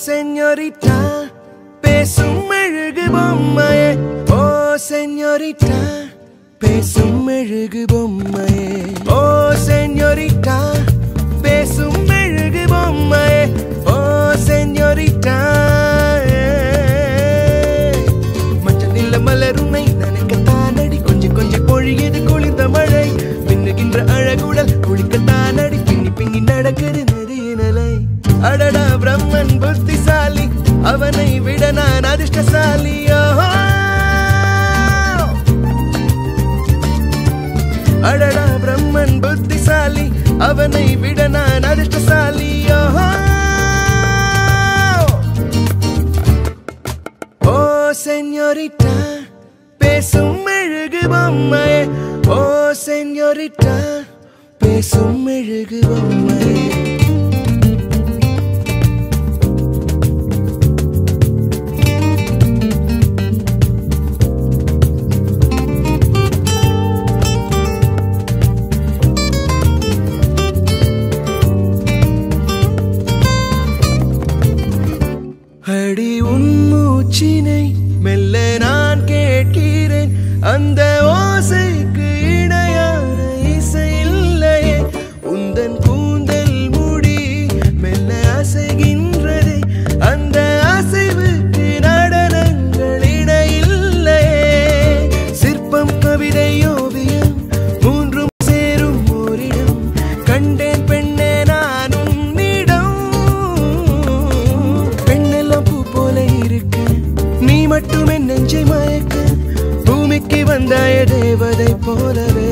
செஞ்சோரிட்டா பேசும் மெழுகு பொம்மையே ஓ செஞ்சோரிட்டா பேசும் மெழுகு பொம்மையே ஓ செஞ்சோரிட்டா பேசும் மெழுகு பொம்மையே ஓ செஞ்சோரிட்டா மஞ்சள் நில மலருமை நனைக்கத்தான் அடி கொஞ்சம் கொஞ்சம் பொழியது குளிர்ந்த மழை மின்னுகின்ற அழகுடல் குளிக்கத்தான் அடி பின்னி பின்னி நடக்குது நதியினலை அடடா பிரம்மன் புத்திசாலி அவனை விட நான் அதிர்ஷ்டசாலி ஓஹோ. அடடா பிரம்மன் புத்திசாலி அவனை விட நான் அதிர்ஷ்டசாலி ஓஹோ. ஓ செஞ்சோரிட்டா பேசும் மெழுகு பொம்மையே ஓ செஞ்சோரிட்டா பேசும் மெழுகு பொம்மையே அடி உன் மூச்சினை மெல்ல நான் கேட்கிறேன் அந்த ஓசைக்கு இணையான இசை இல்லையே உந்தன் கூந்தல் முடி மெல்ல அசைகின்றதே அந்த அசைவுக்கு நடனங்கள் இணையில்லையே சிற்பம் கவிதை ஓவியம் மூன்றும் சேரும் ஓரிடம் கண்டேன் பெண்ணே நான் உன்னிடம் பெண்ணெல்லாம் பூ போல இருக்க நீ மட்டும் என் நெஞ்சை மயக்க பூமிக்கு வந்தாய தேவதை போலவே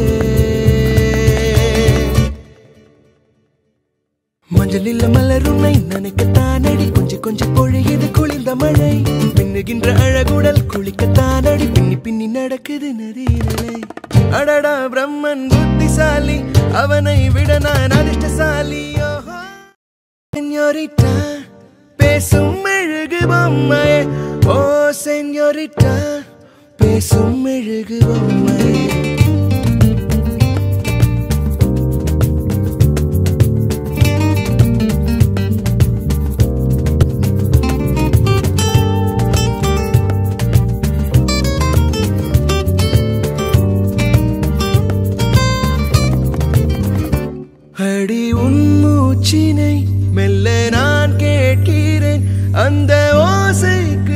மஞ்சள் இல்ல மலருமை நனைக்கத்தான் அடி கொஞ்சம் கொஞ்சம் பொழியுது குளிர்ந்த மழை மின்னுகின்ற அழகுடல் குளிக்கத்தான் அடி பின்னி பின்னி நடக்குது நதியினலை அடடா பிரம்மன் புத்திசாலி அவனை விட நான் அதிர்ஷ்டசாலி ஓஹோ. செஞ்சோரிட்டா பேசும் மெழுகு பொம்மையே ஓ செஞ்சோரிட்டா பேசும் மெழுகு பொம்மையே அடி உன் மூச்சினை மெல்ல நான் கேட்கிறேன் அந்த ஓசைக்கு